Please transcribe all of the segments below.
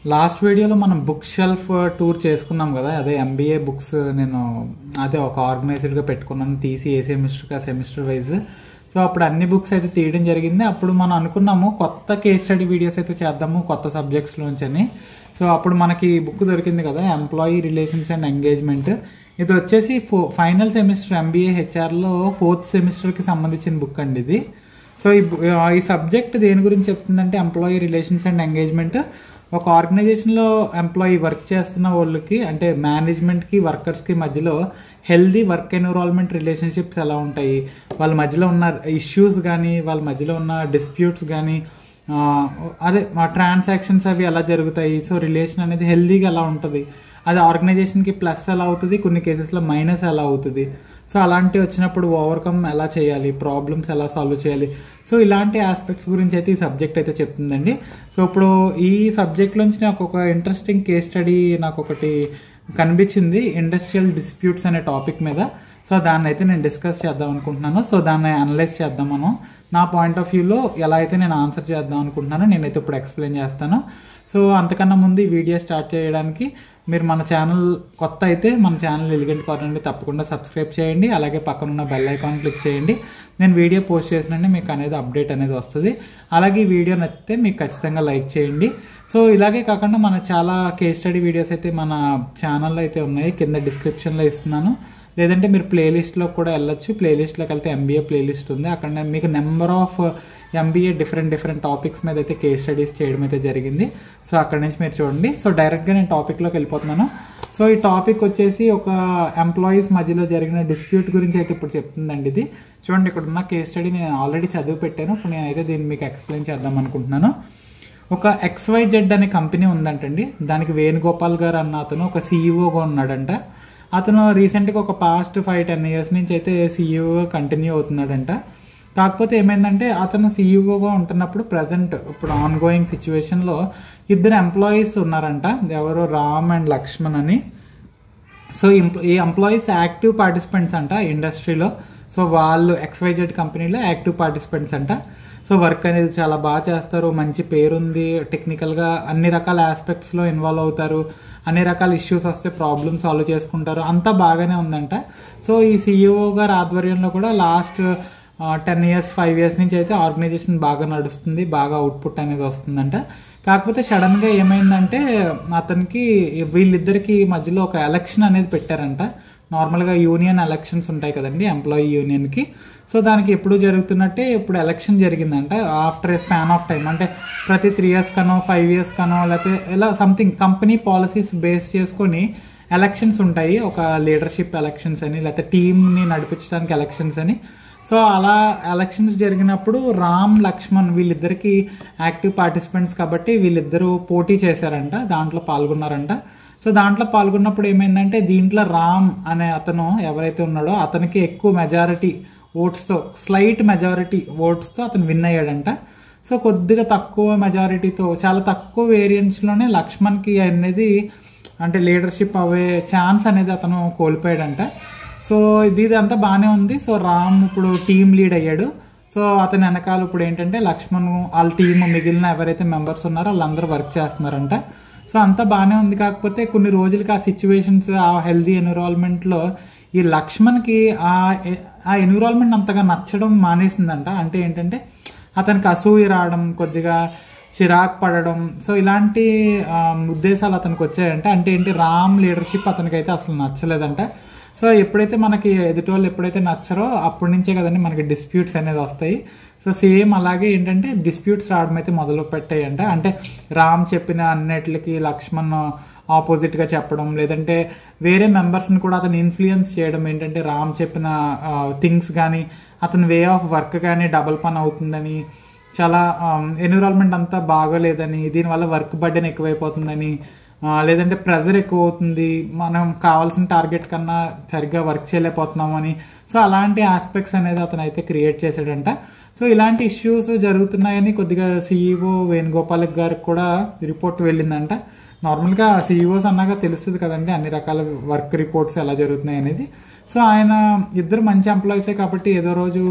last వీడియోలో మనం book shelf tour చేసుకున్నాం కదా అదే ఎంబీఏ బుక్స్ నేను అదే ఒక ఆర్గనైజ్డ్గా పెట్టుకున్నాను తీసి ఏ సెమిస్టర్కి ఆ సెమిస్టర్ వైజ్ సో అప్పుడు అన్ని బుక్స్ అయితే తీయడం జరిగింది అప్పుడు మనం అనుకున్నాము కొత్త కేస్ స్టడీ వీడియోస్ అయితే చేద్దాము కొత్త సబ్జెక్ట్స్లోంచి అని సో అప్పుడు మనకి బుక్ దొరికింది కదా ఎంప్లాయీ రిలేషన్స్ అండ్ ఎంగేజ్మెంట్ ఇది వచ్చేసి ఫో ఫైనల్ సెమిస్టర్ ఎంబీఏ హెచ్ఆర్లో ఫోర్త్ సెమిస్టర్కి సంబంధించిన బుక్ అండి ఇది సో ఈ బు- ఈ సబ్జెక్ట్ దేని గురించి చెప్తుందంటే ఎంప్లాయీ రిలేషన్స్ అండ్ ఎంగేజ్మెంట్ ఒక ఆర్గనైజేషన్లో ఎంప్లాయీ వర్క్ చేస్తున్న వాళ్ళకి అంటే మేనేజ్మెంట్కి వర్కర్స్కి మధ్యలో హెల్దీ వర్క్ ఎన్విరాన్మెంట్ రిలేషన్షిప్స్ ఎలా ఉంటాయి వాళ్ళ మధ్యలో ఉన్న ఇష్యూస్ కానీ వాళ్ళ మధ్యలో ఉన్న డిస్ప్యూట్స్ కానీ ఆ, అదే మా ట్రాన్సాక్షన్స్ అవి ఎలా జరుగుతాయి సో రిలేషన్ అనేది హెల్దీగా ఎలా ఉంటుంది అది ఆర్గనైజేషన్కి ప్లస్ ఎలా అవుతుంది కొన్ని కేసెస్లో మైనస్ ఎలా అవుతుంది సో అలాంటివి వచ్చినప్పుడు ఓవర్కమ్ ఎలా చేయాలి ప్రాబ్లమ్స్ ఎలా సాల్వ్ చేయాలి సో ఇలాంటి ఆస్పెక్ట్స్ గురించి అయితే ఈ సబ్జెక్ట్ అయితే చెప్తుందండి సో ఇప్పుడు ఈ సబ్జెక్ట్లోంచి నాకు ఒక ఇంట్రెస్టింగ్ కేస్ స్టడీ నాకు ఒకటి కనిపించింది ఇండస్ట్రియల్ డిస్ప్యూట్స్ అనే టాపిక్ మీద సో దాన్ని అయితే నేను డిస్కస్ చేద్దాం అనుకుంటున్నాను సో దాన్ని అనలైజ్ చేద్దాం మనం నా పాయింట్ ఆఫ్ వ్యూలో ఎలా అయితే నేను ఆన్సర్ చేద్దాం అనుకుంటున్నానో నేనైతే ఇప్పుడు ఎక్స్ప్లెయిన్ చేస్తాను సో అంతకన్నా ముందు ఈ వీడియో స్టార్ట్ చేయడానికి మీరు మన ఛానల్ కొత్త అయితే మన ఛానల్ ఎలిగెంట్ కార్నర్ని తప్పకుండా సబ్స్క్రైబ్ చేయండి అలాగే పక్కన ఉన్న బెల్ ఐకాన్ క్లిక్ చేయండి నేను వీడియో పోస్ట్ చేసినండి మీకు అనేది అప్డేట్ అనేది వస్తుంది అలాగే ఈ వీడియో నచ్చితే మీకు ఖచ్చితంగా లైక్ చేయండి సో ఇలాగే కాకుండా మన చాలా కేస్ స్టడీ వీడియోస్ అయితే మన ఛానల్లో అయితే ఉన్నాయి కింద డిస్క్రిప్షన్లో ఇస్తున్నాను లేదంటే మీరు ప్లేలిస్ట్లో కూడా వెళ్ళొచ్చు ప్లేలిస్ట్లోకి వెళ్తే ఎంబీఏ ప్లేలిస్ట్ ఉంది అక్కడ నేను మీకు number of MBA different different topics మీద అయితే కేస్ స్టడీస్ చేయడం అయితే జరిగింది సో అక్కడ నుంచి మీరు చూడండి సో డైరెక్ట్గా నేను టాపిక్లోకి వెళ్ళిపోతున్నాను సో ఈ టాపిక్ వచ్చేసి ఒక ఎంప్లాయీస్ మధ్యలో జరిగిన డిస్ప్యూట్ గురించి అయితే ఇప్పుడు చెప్తుందండి ఇది చూడండి ఇక్కడ ఉన్న కేస్ స్టడీ నేను ఆల్రెడీ చదివి పెట్టాను ఇప్పుడు నేనైతే దీన్ని మీకు ఎక్స్ప్లెయిన్ చేద్దాం అనుకుంటున్నాను ఒక ఎక్స్వైజెడ్ అనే కంపెనీ ఉందంటండి దానికి వేణుగోపాల్ గారు అన్న అతను ఒక సీఈఓగా ఉన్నాడంట అతను రీసెంట్గా ఒక పాస్ట్ ఫైవ్ టెన్ ఇయర్స్ నుంచి అయితే సీఈఓగా కంటిన్యూ అవుతున్నాడంట కాకపోతే ఏమైందంటే అతను సీఈఓగా ఉంటున్నప్పుడు ప్రజెంట్ ఇప్పుడు ఆన్ గోయింగ్ సిచ్యువేషన్లో ఇద్దరు ఎంప్లాయీస్ ఉన్నారంట ఎవరో రామ్ అండ్ లక్ష్మణ్ అని సో ఇంప్- ఈ ఎంప్లాయీస్ యాక్టివ్ పార్టిసిపెంట్స్ అంట ఇండస్ట్రీలో సో వాళ్ళు ఎక్స్వైజెడ్ కంపెనీలో యాక్టివ్ పార్టిసిపెంట్స్ అంట సో వర్క్ అనేది చాలా బాగా చేస్తారు మంచి పేరుంది టెక్నికల్గా అన్ని రకాల ఆస్పెక్ట్స్లో ఇన్వాల్వ్ అవుతారు అన్ని రకాల ఇష్యూస్ వస్తే ప్రాబ్లమ్ సాల్వ్ చేసుకుంటారు అంతా బాగానే ఉందంట సో ఈ సిఇఓ గారి ఆధ్వర్యంలో కూడా last ten years five years నుంచి అయితే ఆర్గనైజేషన్ బాగా నడుస్తుంది బాగా అవుట్పుట్ అనేది వస్తుందంట కాకపోతే సడన్ గా ఏమైందంటే అతనికి వీళ్ళిద్దరికి మధ్యలో ఒక ఎలక్షన్ అనేది పెట్టారంట నార్మల్ గా యూనియన్ ఎలక్షన్స్ ఉంటాయి కదండి ఎంప్లాయీ యూనియన్ కి సో దానికి ఎప్పుడు జరుగుతున్నట్టే ఇప్పుడు ఎలక్షన్ జరిగిందంట after a span of time అంటే ప్రతి త్రీ ఇయర్స్ కనో ఫైవ్ ఇయర్స్ కనో లేకపోతే ఇలా సంథింగ్ కంపెనీ పాలసీస్ బేస్ చేసుకొని ఎలక్షన్స్ ఉంటాయి ఒక లీడర్షిప్ ఎలక్షన్స్ అని లేకపోతే టీంని నడిపించడానికి ఎలక్షన్స్ అని సో అలా ఎలక్షన్స్ జరిగినప్పుడు రామ్ లక్ష్మణ్ వీళ్ళిద్దరికి యాక్టివ్ పార్టిసిపెంట్స్ కాబట్టి వీళ్ళిద్దరూ పోటీ చేశారంట దాంట్లో పాల్గొన్నారంట సో దాంట్లో పాల్గొన్నప్పుడు ఏమైందంటే దీంట్లో రామ్ అనే అతను ఎవరైతే ఉన్నాడో అతనికి ఎక్కువ మెజారిటీ ఓట్స్తో స్లైట్ మెజారిటీ ఓట్స్తో అతను విన్ అయ్యాడంట సో కొద్దిగా తక్కువ మెజారిటీతో చాలా తక్కువ వేరియంట్స్లోనే లక్ష్మణ్కి అనేది అంటే లీడర్షిప్ అవ్వే ఛాన్స్ అనేది అతను కోల్పోయాడంట సో ఇది ఇదంతా బాగానే ఉంది సో రామ్ ఇప్పుడు టీం లీడ్ అయ్యాడు సో అతని వెనకాల ఇప్పుడు ఏంటంటే లక్ష్మణ్ వాళ్ళ టీం మిగిలిన ఎవరైతే మెంబర్స్ ఉన్నారో వాళ్ళందరూ వర్క్ చేస్తున్నారంట సో అంతా బాగానే ఉంది కాకపోతే కొన్ని రోజులకి ఆ సిచ్యువేషన్స్ ఆ హెల్దీ ఎన్విరాన్మెంట్లో ఈ లక్ష్మణ్కి ఆ ఆ ఎన్విరాన్మెంట్ అంతగా నచ్చడం మానేసిందంట అంటే ఏంటంటే అతనికి అసూయ రావడం కొద్దిగా చిరాకు పడడం సో ఇలాంటి ఆ, ఉద్దేశాలు అతనికి వచ్చాయంటే అంటే ఏంటి రామ్ లీడర్షిప్ అతనికైతే అసలు నచ్చలేదంట సో ఎప్పుడైతే మనకి ఎదుటి వాళ్ళు ఎప్పుడైతే నచ్చరో అప్పటి నుంచే కదండి మనకి డిస్ప్యూట్స్ అనేది వస్తాయి సో సేమ్ అలాగే ఏంటంటే డిస్ప్యూట్స్ రావడం అయితే మొదలు పెట్టాయంట అంటే రామ్ చెప్పిన అన్నిటికి లక్ష్మణ్ ఆపోజిట్గా చెప్పడం లేదంటే వేరే మెంబర్స్ని కూడా అతను ఇన్ఫ్లుయెన్స్ చేయడం ఏంటంటే రామ్ చెప్పిన థింగ్స్ కానీ అతని వే ఆఫ్ వర్క్ కానీ డబల్ పని అవుతుందని చాలా ఎన్విరాన్మెంట్ అంతా బాగోలేదని దీనివల్ల వర్క్ బర్డెన్ ఎక్కువైపోతుందని ఆ, లేదంటే ప్రెజర్ ఎక్కువ అవుతుంది మనం కావాల్సిన టార్గెట్ కన్నా సరిగ్గా వర్క్ చేయలేకపోతున్నామని సో అలాంటి ఆస్పెక్ట్స్ అనేది అతను అయితే క్రియేట్ చేశాడంట సో ఇలాంటి ఇష్యూస్ జరుగుతున్నాయని కొద్దిగా సీఈఓ వేణుగోపాల్ గారికి కూడా రిపోర్ట్ వెళ్ళిందంట నార్మల్గా సీఈఓస్ అన్నాక తెలుస్తుంది కదండి అన్ని రకాల వర్క్ రిపోర్ట్స్ ఎలా జరుగుతున్నాయి అనేది సో ఆయన ఇద్దరు మంచి ఎంప్లాయీసే కాబట్టి ఏదో రోజు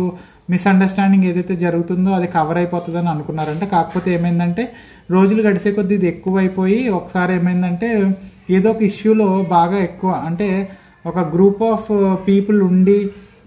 మిస్అండర్స్టాండింగ్ ఏదైతే జరుగుతుందో అది కవర్ అయిపోతుందని అనుకున్నారంటే కాకపోతే ఏమైందంటే రోజులు గడిచే కొద్దీ ఇది ఎక్కువైపోయి ఒకసారి ఏమైందంటే ఏదో ఒక ఇష్యూలో బాగా ఎక్కువ అంటే ఒక గ్రూప్ ఆఫ్ పీపుల్ ఉండి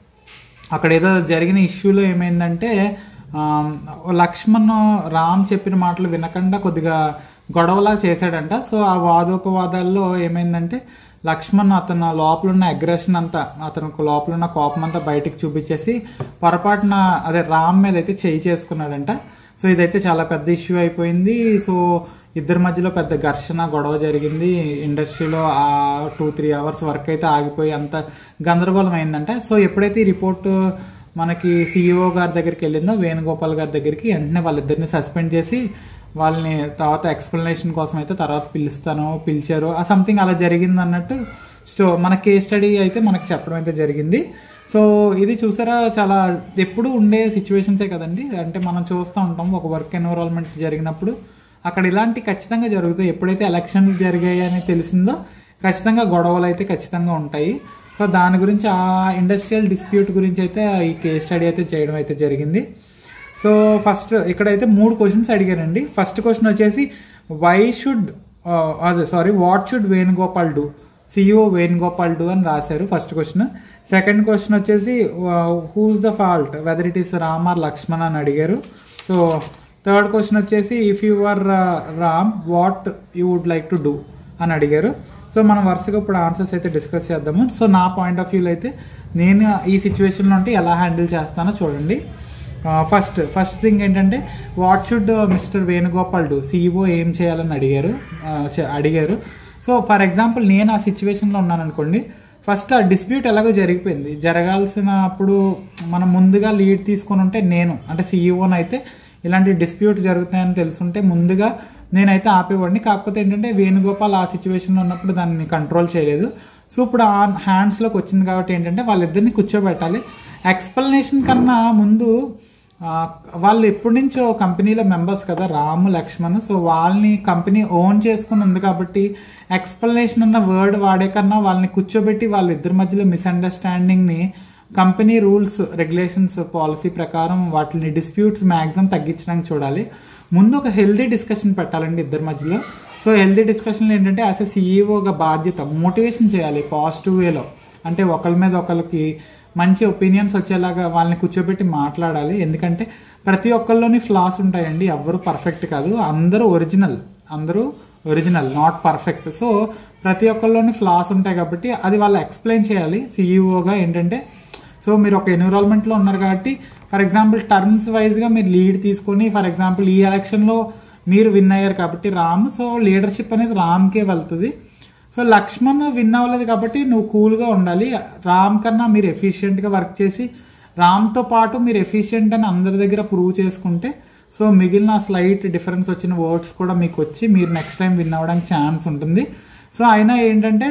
అక్కడ ఏదో జరిగిన ఇష్యూలో ఏమైందంటే ఆ, లక్ష్మణ్ రామ్ చెప్పిన మాటలు వినకుండా కొద్దిగా గొడవలా చేశాడంట సో ఆ వాదోపవాదాల్లో ఏమైందంటే లక్ష్మణ్ అతను లోపల ఉన్న అగ్రెషన్ అంతా అతను లోపల ఉన్న కోపం అంతా బయటికి చూపించేసి పొరపాటున అదే రామ్ మీద అయితే చేయి చేసుకున్నాడంట సో ఇదైతే చాలా పెద్ద ఇష్యూ అయిపోయింది సో ఇద్దరి మధ్యలో పెద్ద ఘర్షణ గొడవ జరిగింది ఇండస్ట్రీలో ఆ టూ త్రీ అవర్స్ వర్క్ అయితే ఆగిపోయి అంత గందరగోళం అయిందంట సో ఎప్పుడైతే ఈ రిపోర్ట్ మనకి సీఈఓ గారి దగ్గరికి వెళ్ళిందో వేణుగోపాల్ గారి దగ్గరికి వెంటనే వాళ్ళిద్దరిని సస్పెండ్ చేసి వాళ్ళని తర్వాత ఎక్స్ప్లెనేషన్ కోసం అయితే తర్వాత పిలుస్తాను పిలిచారు ఆ సంథింగ్ అలా జరిగింది అన్నట్టు సో మన కేస్ స్టడీ అయితే మనకు చెప్పడం అయితే జరిగింది సో ఇది చూసారా చాలా ఎప్పుడు ఉండే సిచ్యువేషన్సే కదండి అంటే మనం చూస్తూ ఉంటాం ఒక వర్క్ ఎన్విరాన్మెంట్ జరిగినప్పుడు అక్కడ ఇలాంటి ఖచ్చితంగా జరుగుతాయి ఎప్పుడైతే ఎలక్షన్స్ జరిగాయి అని తెలిసిందో ఖచ్చితంగా గొడవలు అయితే ఖచ్చితంగా ఉంటాయి సో దాని గురించి ఆ ఇండస్ట్రియల్ డిస్ప్యూట్ గురించి అయితే ఈ కేస్ స్టడీ అయితే చేయడం అయితే జరిగింది సో ఫస్ట్ ఇక్కడైతే మూడు క్వశ్చన్స్ అడిగారండి ఫస్ట్ క్వశ్చన్ వచ్చేసి వై షుడ్ అదే sorry what should Venugopal do CEO Venugopal do అని రాశారు ఫస్ట్ క్వశ్చన్ సెకండ్ క్వశ్చన్ వచ్చేసి whose the fault whether it is Ram or Lakshman అని అడిగారు సో థర్డ్ క్వశ్చన్ వచ్చేసి if you are Ram what you would like to do అని అడిగారు so మనం వరుసగా ఇప్పుడు ఆన్సర్స్ అయితే డిస్కస్ చేద్దాము సో నా పాయింట్ ఆఫ్ వ్యూలో అయితే నేను ఈ సిచ్యువేషన్లో ఉంటే ఎలా హ్యాండిల్ చేస్తానో చూడండి ఫస్ట్ ఫస్ట్ థింగ్ ఏంటంటే what should mister Venugopal do CEO ఏం చేయాలని అడిగారు ఆ, చే- అడిగారు సో ఫర్ ఎగ్జాంపుల్ నేను ఆ సిచ్యువేషన్లో ఉన్నాను అనుకోండి ఫస్ట్ ఆ డిస్ప్యూట్ ఎలాగో జరిగిపోయింది జరగాల్సినప్పుడు మనం ముందుగా లీడ్ తీసుకొని ఉంటే నేను అంటే సీఈఓని అయితే ఇలాంటి డిస్ప్యూట్ జరుగుతాయని తెలుసుంటే ముందుగా నేనైతే ఆపేవాడిని కాకపోతే ఏంటంటే వేణుగోపాల్ ఆ సిచ్యువేషన్లో ఉన్నప్పుడు దాన్ని కంట్రోల్ చేయలేదు సో ఇప్పుడు ఆ హ్యాండ్స్లోకి వచ్చింది కాబట్టి ఏంటంటే వాళ్ళిద్దరిని కూర్చోబెట్టాలి ఎక్స్ప్లెనేషన్ కన్నా ముందు ఆ, వాళ్ళు ఎప్పటి నుంచో కంపెనీలో మెంబర్స్ కదా రాము లక్ష్మణ్ సో వాళ్ళని కంపెనీ ఓన్ చేసుకుని ఉంది కాబట్టి ఎక్స్ప్లెనేషన్ అన్న వర్డ్ వాడే కన్నా వాళ్ళని కూర్చోబెట్టి వాళ్ళ ఇద్దరి మధ్యలో మిస్అండర్స్టాండింగ్ని కంపెనీ రూల్స్ రెగ్యులేషన్స్ పాలసీ ప్రకారం వాటిని డిస్ప్యూట్స్ మ్యాక్సిమం తగ్గించడానికి చూడాలి ముందు ఒక హెల్దీ డిస్కషన్ పెట్టాలండి ఇద్దరి మధ్యలో సో హెల్దీ డిస్కషన్లో ఏంటంటే యాజ్ ఎ సీఈఓగా బాధ్యత మోటివేషన్ చేయాలి పాజిటివ్ వేలో అంటే ఒకరి మీద ఒకరికి మంచి ఒపీనియన్స్ వచ్చేలాగా వాళ్ళని కూర్చోబెట్టి మాట్లాడాలి ఎందుకంటే ప్రతి ఒక్కరిలోని ఫ్లాస్ ఉంటాయండి ఎవ్వరు పర్ఫెక్ట్ కాదు అందరూ ఒరిజినల్ అందరూ ఒరిజినల్ నాట్ పర్ఫెక్ట్ సో ప్రతి ఒక్కరిలోని ఫ్లాస్ ఉంటాయి కాబట్టి అది వాళ్ళు ఎక్స్ప్లెయిన్ చేయాలి సీఈఓగా ఏంటంటే సో మీరు ఒక ఎన్విరాన్మెంట్లో ఉన్నారు కాబట్టి ఫర్ ఎగ్జాంపుల్ టర్మ్స్ వైజ్గా మీరు లీడ్ తీసుకొని ఫర్ ఎగ్జాంపుల్ ఈ ఎలక్షన్లో మీరు విన్ అయ్యారు కాబట్టి రామ్ సో లీడర్షిప్ అనేది రామ్కే వెళ్తుంది సో లక్ష్మణ్ విన్ అవ్వలేదు కాబట్టి నువ్వు కూల్గా ఉండాలి రామ్ కన్నా మీరు ఎఫిషియెంట్గా వర్క్ చేసి రామ్తో పాటు మీరు ఎఫిషియెంట్ అని అందరి దగ్గర ప్రూవ్ చేసుకుంటే సో మిగిలిన స్లైట్ డిఫరెన్స్ వచ్చిన వర్డ్స్ కూడా మీకు వచ్చి మీరు నెక్స్ట్ టైం విన్ అవ్వడానికి ఛాన్స్ ఉంటుంది సో అయినా ఏంటంటే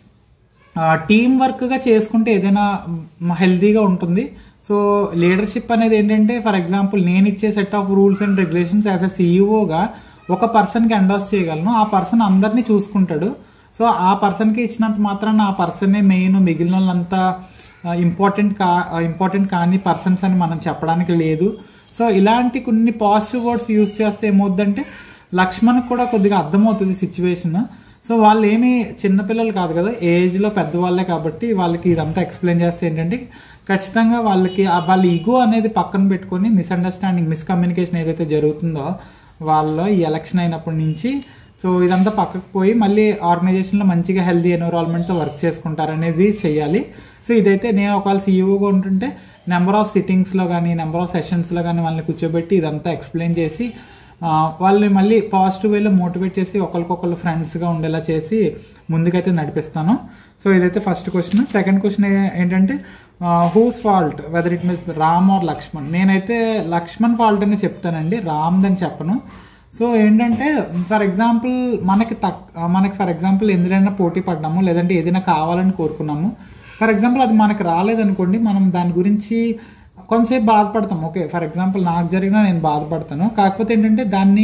టీం వర్క్గా చేసుకుంటే ఏదైనా హెల్తీగా ఉంటుంది సో లీడర్షిప్ అనేది ఏంటంటే ఫర్ ఎగ్జాంపుల్ నేను ఇచ్చే set of rules and regulations as a సీఈఓగా ఒక పర్సన్కి ఎండాస్ చేయగలను ఆ పర్సన్ అందరినీ చూసుకుంటాడు సో ఆ పర్సన్కి ఇచ్చినంత మాత్రాన ఆ పర్సనే మెయిన్ మిగిలిన వాళ్ళంతా ఇంపార్టెంట్ కా ఇంపార్టెంట్ కాని పర్సన్స్ అని మనం చెప్పడానికి లేదు సో ఇలాంటి కొన్ని పాజిటివ్ వర్డ్స్ యూస్ చేస్తే ఏమవుద్దంటే లక్ష్మణ్కి కూడా కొద్దిగా అర్థమవుతుంది సిచ్యువేషన్ సో వాళ్ళు ఏమి చిన్నపిల్లలు కాదు కదా ఏజ్లో పెద్దవాళ్ళే కాబట్టి వాళ్ళకి ఇదంతా ఎక్స్ప్లెయిన్ చేస్తే ఏంటంటే ఖచ్చితంగా వాళ్ళకి ఆ వాళ్ళ ఈగో అనేది పక్కన పెట్టుకొని మిస్అండర్స్టాండింగ్ మిస్కమ్యూనికేషన్ ఏదైతే జరుగుతుందో వాళ్ళలో ఈ ఎలక్షన్ అయినప్పటి నుంచి సో ఇదంతా పక్కకు పోయి మళ్ళీ ఆర్గనైజేషన్లో మంచిగా హెల్దీ ఎన్విరాన్మెంట్తో వర్క్ చేసుకుంటారనేది చెయ్యాలి సో ఇదైతే నేను ఒకవేళ సీఈఓగా ఉంటుంటే నెంబర్ ఆఫ్ సిట్టింగ్స్లో కానీ నెంబర్ ఆఫ్ సెషన్స్లో కానీ వాళ్ళని కూర్చోబెట్టి ఇదంతా ఎక్స్ప్లెయిన్ చేసి ఆ, వాళ్ళని మళ్ళీ పాజిటివ్ వేలో మోటివేట్ చేసి ఒకరికొకరు ఫ్రెండ్స్గా ఉండేలా చేసి ముందుకైతే నడిపిస్తాను సో ఇదైతే ఫస్ట్ క్వశ్చన్ సెకండ్ క్వశ్చన్ ఏంటంటే whose fault whether it means Ram or Lakshman నేనైతే లక్ష్మణ్ ఫాల్ట్ అని చెప్తానండి రామ్దని చెప్పను సో ఏంటంటే ఫర్ ఎగ్జాంపుల్ మనకి తక్ మనకి ఫర్ ఎగ్జాంపుల్ ఎందుకైనా పోటీ పడ్డాము లేదంటే ఏదైనా కావాలని కోరుకున్నాము ఫర్ ఎగ్జాంపుల్ అది మనకి రాలేదనుకోండి మనం దాని గురించి కొంతసేపు బాధపడతాం ఓకే ఫర్ ఎగ్జాంపుల్ నాకు జరిగినా నేను బాధపడతాను కాకపోతే ఏంటంటే దాన్ని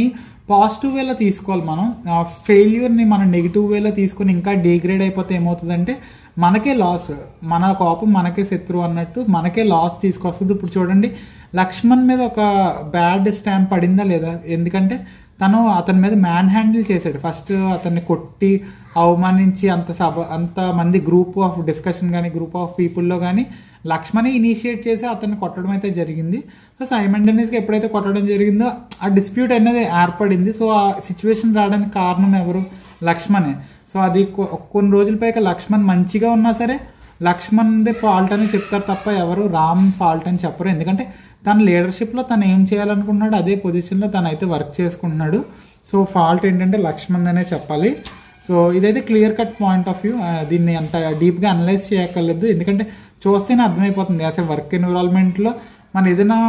పాజిటివ్ వేలో తీసుకోవాలి మనం ఫెయిల్యూర్ని మనం నెగిటివ్ వేలో తీసుకుని ఇంకా డిగ్రేడ్ అయిపోతే ఏమవుతుందంటే మనకే లాస్ మన కోపం మనకే శత్రువు అన్నట్టు మనకే లాస్ తీసుకొస్తుంది ఇప్పుడు చూడండి లక్ష్మణ్ మీద ఒక బ్యాడ్ స్టాంప్ పడిందా లేదా ఎందుకంటే తను అతని మీద మ్యాన్ హ్యాండిల్ చేశాడు ఫస్ట్ అతన్ని కొట్టి అవమానించి అంత సభ అంత మంది గ్రూప్ ఆఫ్ డిస్కషన్ కానీ గ్రూప్ ఆఫ్ పీపుల్లో కానీ లక్ష్మణి ఇనిషియేట్ చేసి అతన్ని కొట్టడం అయితే జరిగింది సో సైమండనీస్గా ఎప్పుడైతే కొట్టడం జరిగిందో ఆ డిస్ప్యూట్ అనేది ఏర్పడింది సో ఆ సిచ్యువేషన్ రావడానికి కారణం ఎవరు లక్ష్మణే సో అది కొ- కొన్ని రోజుల పైగా లక్ష్మణ్ మంచిగా ఉన్నా సరే లక్ష్మణ్దే ఫాల్ట్ అని చెప్తారు తప్ప ఎవరు రామ్ ఫాల్ట్ అని చెప్పరు ఎందుకంటే తన లీడర్షిప్లో తను ఏం చేయాలనుకుంటున్నాడు అదే పొజిషన్లో తను అయితే వర్క్ చేసుకుంటున్నాడు సో ఫాల్ట్ ఏంటంటే లక్ష్మణ్ అనే చెప్పాలి సో ఇదైతే clear cut point of view దీన్ని అంత డీప్గా అనలైజ్ చేయక్కర్లేదు ఎందుకంటే చూస్తేనే అర్థమైపోతుంది యాజ్ ఎ వర్క్ ఎన్విరాన్మెంట్లో మన ఏదైనా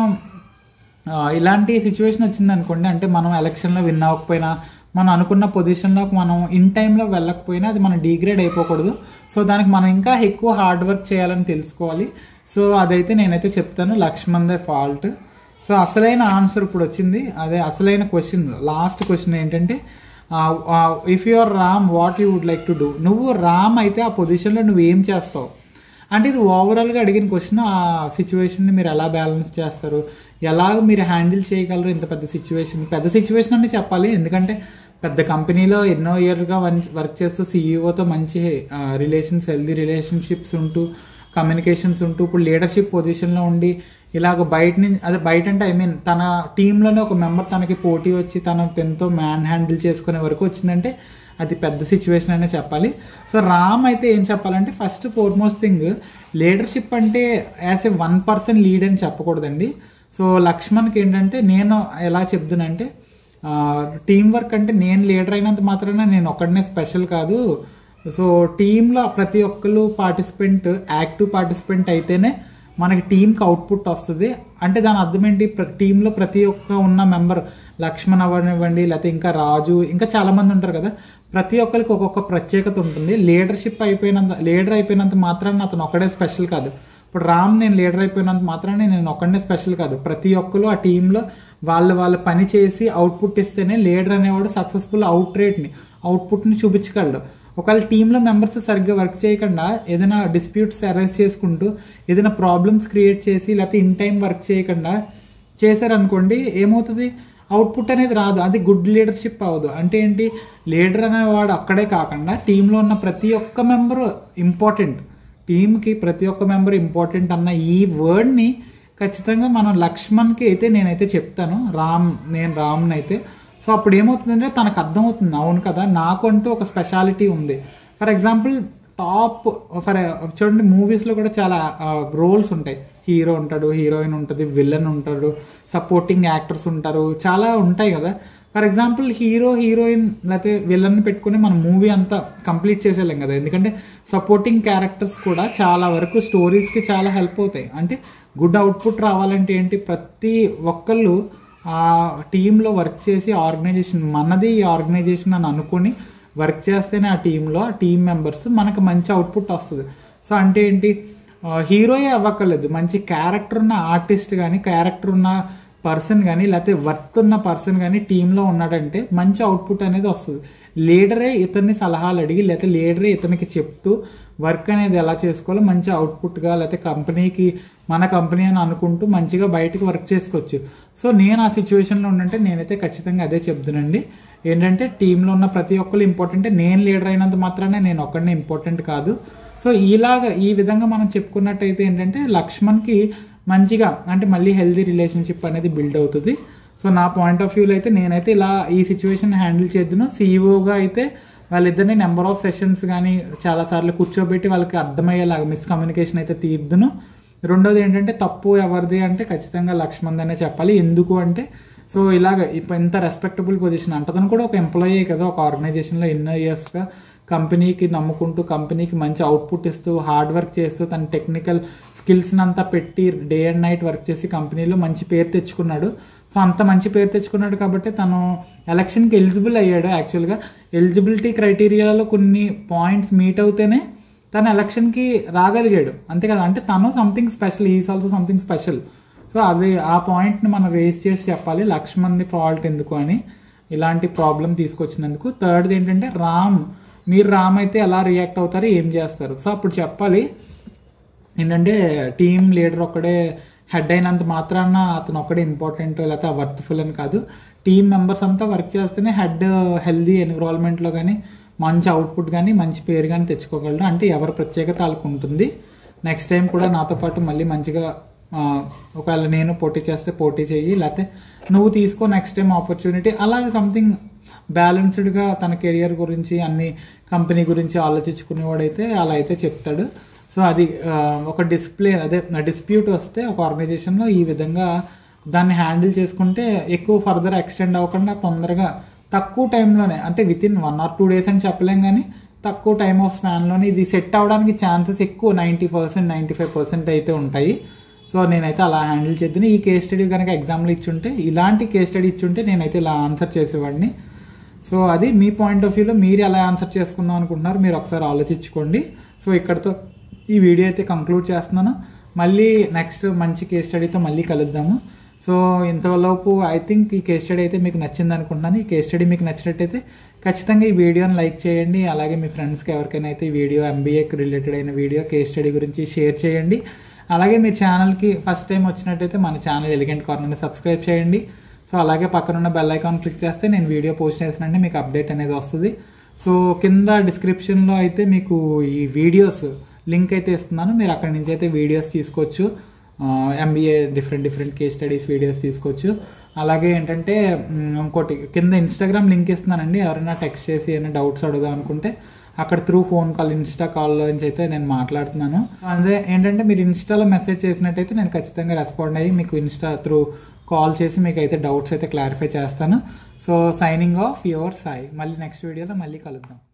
ఆ, ఇలాంటి సిచ్యువేషన్ వచ్చింది అనుకోండి అంటే మనం ఎలక్షన్లో విన్ అవ్వకపోయినా మనం అనుకున్న పొజిషన్లోకి మనం ఇన్ టైంలో వెళ్ళకపోయినా అది మనం డిగ్రేడ్ అయిపోకూడదు సో దానికి మనం ఇంకా ఎక్కువ హార్డ్ వర్క్ చేయాలని తెలుసుకోవాలి సో అదైతే నేనైతే చెప్తాను లక్ష్మణ్దే ఫాల్ట్ సో అసలైన ఆన్సర్ ఇప్పుడు వచ్చింది అదే అసలైన క్వశ్చన్ లాస్ట్ క్వశ్చన్ ఏంటంటే if your Ram what you would like to do నువ్వు రామ్ అయితే ఆ పొజిషన్లో నువ్వు ఏం చేస్తావు అంటే ఇది ఓవరాల్గా అడిగిన క్వశ్చన్ ఆ సిచ్యువేషన్ని మీరు ఎలా బ్యాలెన్స్ చేస్తారు ఎలా మీరు హ్యాండిల్ చేయగలరు ఇంత పెద్ద సిచ్యువేషన్ పెద్ద సిచ్యువేషన్ అని చెప్పాలి ఎందుకంటే పెద్ద కంపెనీలో ఎన్నో ఇయర్గా వర్క్ చేస్తూ సీఈఓతో మంచి రిలేషన్స్ హెల్దీ రిలేషన్షిప్స్ ఉంటూ కమ్యూనికేషన్స్ ఉంటూ ఇప్పుడు లీడర్షిప్ పొజిషన్లో ఉండి ఇలాగ బయట నుంచి అదే బయట అంటే ఐ మీన్ తన టీంలోనే ఒక మెంబర్ తనకి పోటీ వచ్చి తన ఎంతో మ్యాన్ హ్యాండిల్ చేసుకునే వరకు వచ్చిందంటే అది పెద్ద సిచ్యువేషన్ అనే చెప్పాలి సో రామ్ అయితే ఏం చెప్పాలంటే ఫస్ట్ ఫోర్మోస్ట్ థింగ్ లీడర్షిప్ అంటే as a one person lead అని చెప్పకూడదండి సో లక్ష్మణ్కి ఏంటంటే నేను ఎలా చెప్తునంటే టీం వర్క్ అంటే నేను లీడర్ అయినంత మాత్రాన నేను ఒక్కడనే స్పెషల్ కాదు సో టీంలో ప్రతి ఒక్కరు పార్టిసిపెంట్ యాక్టివ్ పార్టిసిపెంట్ అయితేనే మనకి టీంకి అవుట్పుట్ వస్తుంది అంటే దాని అర్థం ఏంటి ప్ర- టీంలో ప్రతి ఒక్క ఉన్న మెంబర్ లక్ష్మణ్ అవనివ్వండి లేకపోతే ఇంకా రాజు ఇంకా చాలా మంది ఉంటారు కదా ప్రతి ఒక్కరికి ఒక్కొక్క ప్రత్యేకత ఉంటుంది లీడర్షిప్ అయిపోయినంత లీడర్ అయిపోయినంత మాత్రాన అతను ఒక్కడే స్పెషల్ కాదు ఇప్పుడు రామ్ నేను లీడర్ అయిపోయినంత మాత్రానే నేను ఒక్కడే స్పెషల్ కాదు ప్రతి ఒక్కరు ఆ టీంలో వాళ్ళు వాళ్ళ పని చేసి అవుట్పుట్ ఇస్తేనే లీడర్ అనేవాడు సక్సెస్ఫుల్ అవుట్ రేట్ని అవుట్పుట్ని చూపించగలడు ఒకవేళ టీంలో మెంబర్స్ సరిగ్గా వర్క్ చేయకుండా ఏదైనా డిస్ప్యూట్స్ అరైజ్ చేసుకుంటూ ఏదైనా ప్రాబ్లమ్స్ క్రియేట్ చేసి లేకపోతే ఇన్ టైం వర్క్ చేయకుండా చేశారనుకోండి ఏమవుతుంది అవుట్పుట్ అనేది రాదు అది గుడ్ లీడర్షిప్ అవ్వదు అంటే ఏంటి లీడర్ అనేవాడు అక్కడే కాకుండా టీంలో ఉన్న ప్రతి ఒక్క మెంబరు ఇంపార్టెంట్ టీంకి ప్రతి ఒక్క మెంబర్ ఇంపార్టెంట్ అన్న ఈ వర్డ్ని ఖచ్చితంగా మనం లక్ష్మణ్కి అయితే నేనైతే చెప్తాను రామ్ నేను రామ్ని అయితే సో అప్పుడు ఏమవుతుందంటే తనకు అర్థమవుతుంది అవును కదా నాకు అంటూ ఒక స్పెషాలిటీ ఉంది ఫర్ ఎగ్జాంపుల్ టాప్ ఫర్ చూడండి మూవీస్లో కూడా చాలా రోల్స్ ఉంటాయి హీరో ఉంటాడు హీరోయిన్ ఉంటుంది విలన్ ఉంటాడు సపోర్టింగ్ యాక్టర్స్ ఉంటారు చాలా ఉంటాయి కదా ఫర్ ఎగ్జాంపుల్ హీరో హీరోయిన్ లేకపోతే విలన్ పెట్టుకుని మనం మూవీ అంతా కంప్లీట్ చేసేలేం కదా ఎందుకంటే సపోర్టింగ్ క్యారెక్టర్స్ కూడా చాలా వరకు స్టోరీస్కి చాలా హెల్ప్ అవుతాయి అంటే గుడ్ అవుట్పుట్ రావాలంటే ఏంటి ప్రతి ఒక్కళ్ళు ఆ టీంలో వర్క్ చేసి ఆర్గనైజేషన్ మనది ఈ ఆర్గనైజేషన్ అని అనుకుని వర్క్ చేస్తేనే ఆ టీంలో ఆ టీం మెంబర్స్ మనకు మంచి అవుట్పుట్ వస్తుంది సో అంటే ఏంటి హీరోయే అవ్వక్కర్లేదు మంచి క్యారెక్టర్ ఉన్న ఆర్టిస్ట్ కానీ క్యారెక్టర్ ఉన్న పర్సన్ కానీ లేకపోతే వర్త్ ఉన్న పర్సన్ కానీ టీంలో ఉన్నాడంటే మంచి అవుట్పుట్ అనేది వస్తుంది లీడరే ఇతన్ని సలహాలు అడిగి లేకపోతే లీడరే ఇతనికి చెప్తూ వర్క్ అనేది ఎలా చేసుకోవాలో మంచి అవుట్పుట్గా లేకపోతే కంపెనీకి మన కంపెనీ అని అనుకుంటూ మంచిగా బయటకు వర్క్ చేసుకోవచ్చు సో నేను ఆ సిచ్యువేషన్లో ఉండంటే నేనైతే ఖచ్చితంగా అదే చెప్తానండి ఏంటంటే టీంలో ఉన్న ప్రతి ఒక్కరు ఇంపార్టెంట్ నేను లీడర్ అయినంత మాత్రానే నేను ఒక్కడిని ఇంపార్టెంట్ కాదు సో ఇలాగ ఈ విధంగా మనం చెప్పుకున్నట్టయితే ఏంటంటే లక్ష్మణ్కి మంచిగా అంటే మళ్ళీ హెల్దీ రిలేషన్షిప్ అనేది బిల్డ్ అవుతుంది సో నా పాయింట్ ఆఫ్ వ్యూలో అయితే నేనైతే ఇలా ఈ సిచ్యువేషన్ హ్యాండిల్ చేద్దును సీఈఓగా అయితే వాళ్ళిద్దరిని నెంబర్ ఆఫ్ సెషన్స్ కానీ చాలాసార్లు కూర్చోబెట్టి వాళ్ళకి అర్థమయ్యేలాగా మిస్కమ్యూనికేషన్ అయితే తీర్దును రెండోది ఏంటంటే తప్పు ఎవరిది అంటే ఖచ్చితంగా లక్ష్మణ్ అనే చెప్పాలి ఎందుకు అంటే సో ఇలాగ ఇప్పుడు ఇంత రెస్పెక్టబుల్ పొజిషన్ అంటే అతను కూడా ఒక ఎంప్లాయీ కదా ఒక ఆర్గనైజేషన్లో ఎన్నో ఇయర్స్గా కంపెనీకి నమ్ముకుంటూ కంపెనీకి మంచి అవుట్పుట్ ఇస్తూ హార్డ్ వర్క్ చేస్తూ తన టెక్నికల్ స్కిల్స్ని అంతా పెట్టి డే అండ్ నైట్ వర్క్ చేసి కంపెనీలో మంచి పేరు తెచ్చుకున్నాడు సో అంత మంచి పేరు తెచ్చుకున్నాడు కాబట్టి తను ఎలక్షన్కి ఎలిజిబుల్ అయ్యాడు యాక్చువల్గా ఎలిజిబిలిటీ క్రైటీరియాలో కొన్ని పాయింట్స్ మీట్ అవుతేనే తను ఎలక్షన్కి రాగలిగాడు అంతే కదా అంటే తను something special is also something special so అది ఆ పాయింట్ని మనం రేస్ చేసి చెప్పాలి లక్ష్మణ్ది ఫాల్ట్ ఎందుకు అని ఇలాంటి ప్రాబ్లం తీసుకొచ్చినందుకు థర్డ్ది ఏంటంటే రామ్ మీరు రామ్ అయితే ఎలా రియాక్ట్ అవుతారు ఏం చేస్తారు సో అప్పుడు చెప్పాలి ఏంటంటే టీం లీడర్ ఒక్కడే హెడ్ అయినంత మాత్రాన అతను ఒక్కడే ఇంపార్టెంట్ లేకపోతే వర్త్ఫుల్ అని కాదు టీం మెంబర్స్ అంతా వర్క్ చేస్తేనే హెడ్ హెల్దీ ఎన్విరాన్మెంట్లో కానీ మంచి అవుట్పుట్ కానీ మంచి పేరు కానీ తెచ్చుకోగలరు అంటే ఎవరి ప్రత్యేకత వాళ్ళకు ఉంటుంది నెక్స్ట్ టైం కూడా నాతో పాటు మళ్ళీ మంచిగా ఆ, ఒకవేళ నేను పోటీ చేస్తే పోటీ చెయ్యి లేకపోతే నువ్వు తీసుకో నెక్స్ట్ టైం ఆపర్చునిటీ అలాగే సంథింగ్ బ్యాలెన్స్డ్గా తన కెరియర్ గురించి అన్ని కంపెనీ గురించి ఆలోచించుకునేవాడైతే అలా అయితే చెప్తాడు సో అది ఆ, ఒక డిస్ప్లే అదే డిస్ప్యూట్ వస్తే ఒక ఆర్గనైజేషన్లో ఈ విధంగా దాన్ని హ్యాండిల్ చేసుకుంటే ఎక్కువ ఫర్దర్ ఎక్స్టెండ్ అవ్వకుండా తొందరగా తక్కువ టైంలోనే అంటే within one or two days అని చెప్పలేం కానీ తక్కువ టైం ఆఫ్ స్పాన్లోనే ఇది సెట్ అవ్వడానికి ఛాన్సెస్ ఎక్కువ ninety percent ninety five percent అయితే ఉంటాయి సో నేనైతే అలా హ్యాండిల్ చేద్దాను ఈ కేస్ స్టడీ కనుక ఎగ్జామ్లో ఇచ్చుంటే ఇలాంటి కేస్ స్టడీ ఇచ్చుంటే నేనైతే ఇలా ఆన్సర్ చేసేవాడిని సో అది మీ పాయింట్ ఆఫ్ వ్యూలో మీరు ఎలా ఆన్సర్ చేసుకుందాం అనుకుంటున్నారు మీరు ఒకసారి ఆలోచించుకోండి సో ఇక్కడతో ఈ వీడియో అయితే కంక్లూడ్ చేస్తున్నాను మళ్ళీ నెక్స్ట్ మంచి కేస్ స్టడీతో మళ్ళీ కలుద్దాము సో ఇంతలోపు ఐ థింక్ ఈ కేస్ స్టడీ అయితే మీకు నచ్చింది అనుకుంటున్నాను ఈ కేస్ స్టడీ మీకు నచ్చినట్టయితే ఖచ్చితంగా ఈ వీడియోని లైక్ చేయండి అలాగే మీ ఫ్రెండ్స్కి ఎవరికైనా అయితే ఈ వీడియో ఎంబీఏకి రిలేటెడ్ అయిన వీడియో కేస్ స్టడీ గురించి షేర్ చేయండి అలాగే మీ ఛానల్కి ఫస్ట్ టైం వచ్చినట్టయితే మన ఛానల్ ఎలిగెంట్ కార్నర్ని సబ్స్క్రైబ్ చేయండి సో అలాగే పక్కనున్న బెల్ ఐకాన్ క్లిక్ చేస్తే నేను వీడియో పోస్ట్ చేసినంటే మీకు అప్డేట్ అనేది వస్తుంది సో కింద డిస్క్రిప్షన్లో అయితే మీకు ఈ వీడియోస్ లింక్ అయితే ఇస్తున్నాను మీరు అక్కడి నుంచి అయితే వీడియోస్ తీసుకోవచ్చు MBA different different case studies videos తీసుకోవచ్చు అలాగే ఏంటంటే మ్, ఇంకోటి కింద ఇన్స్టాగ్రామ్ లింక్ ఇస్తున్నానండి ఎవరైనా టెక్స్ట్ చేసి ఏమైనా డౌట్స్ అడుగుదాం అనుకుంటే అక్కడ త్రూ ఫోన్ కాల్ ఇన్స్టా కాల్లో నుంచి అయితే నేను మాట్లాడుతున్నాను అదే ఏంటంటే మీరు ఇన్స్టాలో మెసేజ్ చేసినట్టయితే నేను ఖచ్చితంగా రెస్పాండ్ అయ్యి మీకు ఇన్స్టా త్రూ కాల్ చేసి మీకు అయితే డౌట్స్ అయితే క్లారిఫై చేస్తాను so signing off your Sai మళ్ళీ నెక్స్ట్ వీడియోలో మళ్ళీ కలుద్దాం